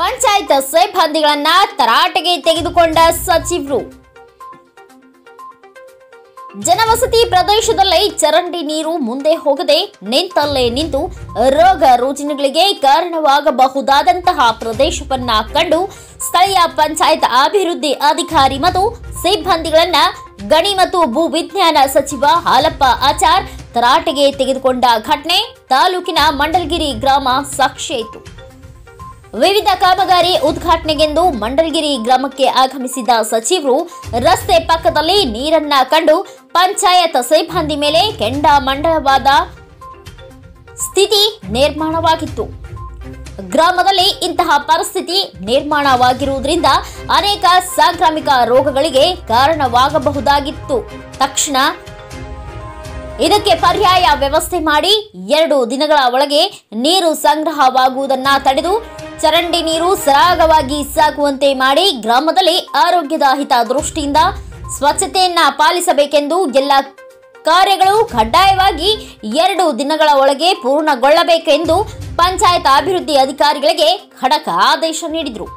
ಪಂಚಾಯತ್ ಸಿಬ್ಬಂದಿಗಳನ್ನ ತರಾಟೆಗೆ ತೆಗೆದುಕೊಂಡ ಸಚಿವರು ಜನವಸತಿ ಪ್ರದೇಶದಲ್ಲಿ ಚರಂಡಿ ನೀರು ಮುಂದೆ ಹೋಗದೆ ನಿಂತಲ್ಲೇ ನಿಂತು ರೋಗ ರುಜಿನಗಳಿಗೆ ಕಾರಣವಾಗಬಹುದಾದಂತಹ ಪ್ರದೇಶವನ್ನ ಕಂಡು ಸ್ಥಳೀಯ ಪಂಚಾಯತ್ ಅಭಿವೃದ್ಧಿ ಅಧಿಕಾರಿ ಮತ್ತು ಸಿಬ್ಬಂದಿಗಳನ್ನ ಗಣಿ ಮತ್ತು ಭೂ ವಿಜ್ಞಾನ ಸಚಿವ ಹಾಲಪ್ಪ ಆಚಾರ್ ತರಾಟೆಗೆ ತೆಗೆದುಕೊಂಡ ಘಟನೆ ತಾಲೂಕಿನ ಮಂಡಲಗಿರಿ ಗ್ರಾಮ ಸಾಕ್ಷಿಯಾಯಿತು ವಿವಿಧ ಕಾಮಗಾರಿ ಉದ್ಘಾಟನೆಗೆಂದು ಮಂಡಲಗಿರಿ ಗ್ರಾಮಕ್ಕೆ ಆಗಮಿಸಿದ ಸಚಿವರು ರಸ್ತೆ ಪಕ್ಕದಲ್ಲಿ ನೀರನ್ನ ಕಂಡು ಪಂಚಾಯತ್ ಸಿಬ್ಬಂದಿ ಮೇಲೆ ಕೆಂಡಾಮಂಡಲವಾದ ಸ್ಥಿತಿ ನಿರ್ಮಾಣವಾಗಿತ್ತು ಗ್ರಾಮದಲ್ಲಿ ಇಂತಹ ಪರಿಸ್ಥಿತಿ ನಿರ್ಮಾಣವಾಗಿರುವುದರಿಂದ ಅನೇಕ ಸಾಂಕ್ರಾಮಿಕ ರೋಗಗಳಿಗೆ ಕಾರಣವಾಗಬಹುದಾಗಿತ್ತು ತಕ್ಷಣ ಇದಕ್ಕೆ ಪರ್ಯಾಯ ವ್ಯವಸ್ಥೆ ಮಾಡಿ ಎರಡು ದಿನಗಳ ಒಳಗೆ ನೀರು ಸಂಗ್ರಹವಾಗುವುದನ್ನ ತಡೆದು ಚರಂಡಿ ನೀರು ಸರಾಗವಾಗಿ ಸಾಗುವಂತೆ ಮಾಡಿ ಗ್ರಾಮದಲ್ಲಿ ಆರೋಗ್ಯದ ಹಿತದೃಷ್ಟಿಯಿಂದ ಸ್ವಚ್ಛತೆಯನ್ನ ಪಾಲಿಸಬೇಕೆಂದು ಎಲ್ಲ ಕಾರ್ಯಗಳು ಕಡ್ಡಾಯವಾಗಿ ಎರಡು ದಿನಗಳ ಒಳಗೆ ಪೂರ್ಣಗೊಳ್ಳಬೇಕೆಂದು ಪಂಚಾಯತ್ ಅಭಿವೃದ್ಧಿ ಅಧಿಕಾರಿಗಳಿಗೆ ಖಡಕ್ ಆದೇಶ ನೀಡಿದರು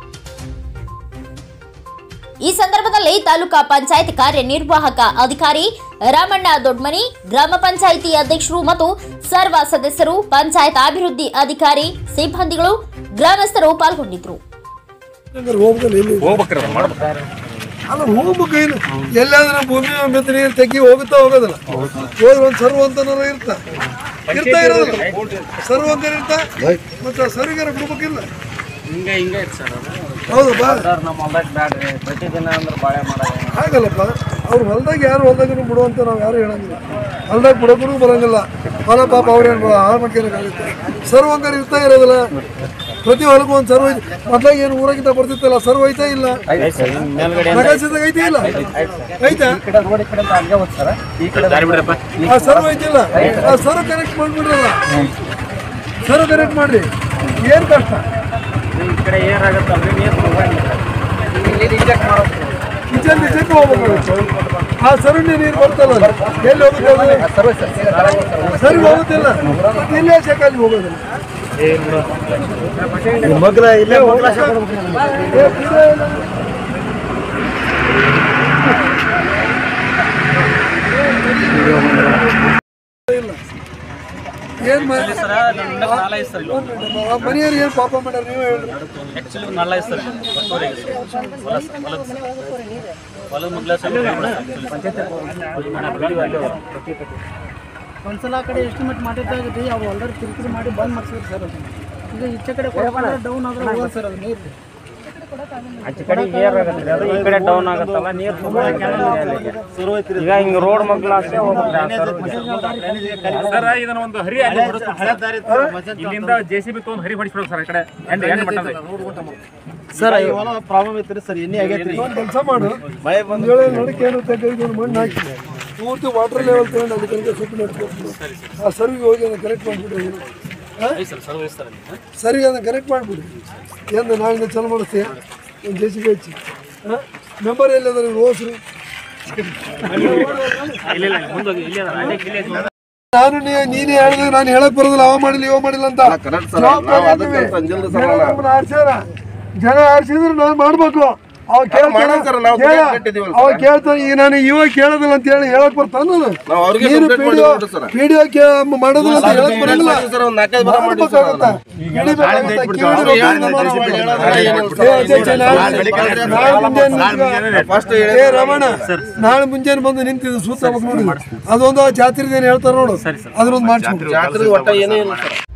ಈ ಸಂದರ್ಭದಲ್ಲಿ ತಾಲೂಕಾ ಪಂಚಾಯತ್ ಕಾರ್ಯನಿರ್ವಾಹಕ ಅಧಿಕಾರಿ ರಾಮಣ್ಣ ದೊಡ್ಮನಿ ಗ್ರಾಮ ಪಂಚಾಯಿತಿ ಅಧ್ಯಕ್ಷರು ಮತ್ತು ಸರ್ವ ಸದಸ್ಯರು ಪಂಚಾಯತ್ ಅಭಿವೃದ್ಧಿ ಅಧಿಕಾರಿ ಸಿಬ್ಬಂದಿಗಳು ಗ್ರಾಮಸ್ಥರು ಪಾಲ್ಗೊಂಡಿದ್ದರು ಹಂಗಾರೆ ಹೋಗ್ಬೇಕಲ್ಲ ಎಲ್ಲಿ ಹೋಗ್ಬೇಕ್ರಿ ಅದು ಮಾಡ್ಬೇಕು ಅಲ್ಲ ಹೋಗ್ಬೇಕು ಏನು ಎಲ್ಲಾದ್ರೂ ಭೂಮಿ ಮೆತ್ತ ನೀರು ತೆಗಿ ಹೋಗುತ್ತಾ ಹೋಗೋದಲ್ಲ ಹೋದ್ರೆ ಒಂದು ಸರ್ವ ಅಂತನಾರ ಇರ್ತ ಇರ್ತಾ ಇರೋದಿಲ್ಲ ಸರ್ವ ಅಂತ ಇರ್ತ ಮತ್ತೆ ಆ ಸರ್ವಿಗಾರ ಬಿಡ್ಬೇಕಿಲ್ಲ ಹಿಂಗೆ ಹಿಂಗೆ ಐತೆ ಸರ್ ಅದು ಹೌದಪ್ಪ ಸರ್ ನಮ್ಮ ಹೊಲ್ದಾಗ ಬ್ಯಾಡ್ರಿ ಪ್ರತಿದಿನ ಅಂದ್ರೆ ಬಾಳೆ ಮಾಡೋದು ಹಾಗಲ್ಲಪ್ಪ ಅವ್ರು ಹೊಲ್ದಾಗ ಯಾರು ಹೊಲ್ದಾಗ ಬಿಡುವಂತ ನಾವು ಯಾರು ಹೇಳಂಗಿಲ್ಲ ಹೊಲ್ದಾಗ ಬಿಡೋಕ್ಕೂ ಬರಂಗಿಲ್ಲ ಹೊಲ ಪಾಪ ಅವ್ರೇನು ಹಾಳು ಮಾಡ್ಕೊಳಕ್ಕಾಗುತ್ತೆ ಸರ್ವ ಹಂಗಾರೆ ಇರ್ತಾ ಇರೋದಿಲ್ಲ ಪ್ರತಿ ಹೊಲಕ್ಕೂ ಒಂದು ಸರ್ವ ಐತಿ ಮೊದ್ಲಾಗ ಏನು ಊರಾಗಿಂದ ಬರ್ತಿತ್ತಲ್ಲ ಸರ್ವ ಐತಾ ಇಲ್ಲ ಮೇಲ್ಗಡೆ ನಗಾಸಿದಾಗ ಐತಿ ಇಲ್ಲ ಐತಾ ಈ ಕಡೆ ರೋಡ್ ಈ ಕಡೆ ಹಂಗೆ ಹೋದ್ ಸರ್ ಈ ಕಡೆ ದಾರಿ ಬಿಡ್ರಪ್ಪ ಆ ಸರ್ವ್ ಐತಿಲ್ಲ ಆ ಸರ್ವ್ ಕನೆಕ್ಟ್ ಮಾಡ್ಬಿಡ್ರಲ್ಲ ಸರ್ವ್ ಕನೆಕ್ಟ್ ಮಾಡ್ರಿ ಏನ್ ಕಷ್ಟ ಈ ಕಡೆ ಏನಾಗತ್ತಲ್ರಿ ನೀರು ಹೋಗಂಗಿಲ್ಲ ನೀರು ಇಂಜೆಕ್ಟ್ ಮಾಡೋದು ಕಿಚನ್ ಕಿಚನ್ ಹೋಗ್ಬೇಕಾಗುತ್ತೆ ಆ ಸರುಣಿ ನೀರು ಬರ್ತಲ್ಲ ಅದು. ಎಲ್ಲಿ ಹೋಗುತ್ತೆ ಅದು? ಸರಿ ಹೋಗುದಿಲ್ಲ ಮತ್ತೆ ಇಲ್ಲೇ ಶೇಖಲ್ಲಿ ಹೋಗೋದಿಲ್ಲ ಮಗ್ಲ ಇಲ್ಲೇ ಏ, ಇದೇ ಇಲ್ಲ. ಇಲ್ಲ. ಏನ್ ಮಾಡಿ ಸರ್ ನಮ್ಮ ನಾಲ ಐತೆ ಸರ್ ಮನೆಯವ್ರು ಏನ್ ಪಾಪ ಮಾಡ್ಯಾರ ನೀವೇ ಹೇಳ್ರಿ ಆ್ಯಕ್ಚುಲಿ ನಾಲ ಐತೆ ಸರ್ ಬರ್ತೂರಿಗೆ ಸರ್ ಹೊಲ ಸರ್ ಹೊಲದ ಸರ್ ಹೊಲದ ಮಗ್ಲ ಸರ್ ಒಂದ್ಸಲ ಆ ಕಡೆ ಎಸ್ಟಿಮೇಟ್ ಮಾಡಿದ್ದಾಗ್ರಿ ಅವು ಆಲ್ರೆಡಿ ಕಿರಿಕಿರಿ ಮಾಡಿ ಬಂದ್ ಮಾಡ್ಸಿದ್ರು ಸರ್ ಅದು ಈಗ ಈಚೆ ಕಡೆ ಡೌನ್ ಆದ್ರೆ ಹೋಗೋದು ಸರ್ ಅದು ನೀರು ಆಚೆ ಕಡೆ ಏರ್ ಆಗತ್ತೆ ಅದು ಈ ಕಡೆ ಡೌನ್ ಆಗತ್ತಲ್ಲ ನೀರು ತುಂಬ ಈಗ ಹಿಂಗೆ ರೋಡ್ ಮಗ್ಲ ಅಷ್ಟೇ ಹೋಗುತ್ತೆ ಆ ಸರ್ವಿಗೆ. ಸರ್ ಇದನ್ನ ಒಂದು ಹರಿ ಅಲ್ಲಿ ಹೊಡೆಸ್ಬೇಕು ಇಲ್ಲಿಂದ ಜೆ ಸಿ ಬಿ ತೊಗೊಂಡು ಹರಿ ಹೊಡಿಸ್ಬೇಕು ಸರ್ ಈ ಕಡೆ ಎಂಡ್ ಎಂಡ್ ಮಟ್ಟದ ಸರ್ ಪ್ರಾಬ್ಲಮ್ ಐತ್ರಿ ಸರ್ ಎಣ್ಣೆ ಆಗೈತ್ರಿ ಒಂದು ಕೆಲಸ ಮಾಡು ಒಂದ್ ವೇಳೆ ನಡಕ್ಕೆ ಏನು ತೆಗೆದು ಮಣ್ಣು ಹಾಕಿ ಪೂರ್ತಿ ವಾಟರ್ ಲೆವೆಲ್ ತಗೊಂಡು ಅಲ್ಲಿ ತನಕ ಸುಟ್ಟು ನಡ್ಸ್ಕೊಟ್ಬಿಡು ಆ ಸರ್ವಿಗೆ ಹೋಗಿ ಅದನ್ನ ಕರೆಕ್ಟ್ ಮಾಡಿಬಿಡ್ರಿ ಸರಿ ಅದನ್ನ ಕರೆಕ್ಟ್ ಮಾಡಿಬಿಡಿ ಎಂದು ನಾಳಿಂದ ಚಲೋ ಮಾಡಿಸ್ತೀಯ ಒಂದು ಜೆ ಸಿ ಬಿ ಹಚ್ಚಿ ಮೆಂಬರ್ ಎಲ್ಲದಾರೆ ರೋಸ್ರು ಇಲ್ಲ ಇಲ್ಲ ಮುಂದೋಗಿ ಇಲ್ಲಿ ಅದ ಅಲ್ಲೇ ಇಲ್ಲೇ ಐತಿ. ನಾನು ನೀ- ನೀನೇ ಹೇಳಿದ್ರೆ ನಾನು ಹೇಳಕ್ ಬರೋದಿಲ್ಲ ಅವ ಮಾಡಿಲ್ಲ ಇವ ಮಾಡಿಲ್ಲ ಅಂತ ಜವಾಬ್ದಾರಿ ನೀವೇ. ಜನ ನಮ್ಮನ್ನ ಆರ್ಸ್ಯಾರ. ಜನ ಆರಿಸಿದ್ರೆ ನಾನು ಮಾಡ್ಬೇಕು ಅವ ಕೇಳ್ತಾನೆ ಕೇಳ. ಅವ ಕೇಳ್ತಾನೆ ಈಗ ನಾನು ಇವಾಗ ಕೇಳೋದಿಲ್ಲ ಅಂತ ಹೇಳಿ ಹೇಳಕ್ ಬರ್ತಾನ ನೀನು ವಿಡಿಯೋ ವಿಡಿಯೋ ಮಾಡೋದಿಲ್ಲ ಅಂತ ಹೇಳಕ್ ಬರಂಗಿಲ್ಲ ಮಾಡ್ಬೇಕಾಗತ್ತಾ? ಹಿಡಿಬೇಕಾಗತ್ತಾ? ಕಿವಿಡಿ ರೊಬ್ಬರಿಂದ ಮಾನವ ಏ ಅಧ್ಯಕ್ಷ, ನಾಳೆ- ನಾಳೆ ಮುಂಜಾನೆ ನಿಂತ್ಕೊ. ಏ ರಮಣ ನಾಳೆ ಮುಂಜಾನೆ ಬಂದು ನಿಂತಿದ್ದು ಸೂತ ನೋಡಿ ಅದೊಂದು ಜಾತ್ರೆ ಹೇಳ್ತಾರ ನೋಡು ಅದ್ರೊಂದು ಮಾಡಿಸ್ಬೇಕು ಜಾತ್ರೆ ಒಟ್ಟ ಏನೇ ಇಲ್ಲ ಸರ್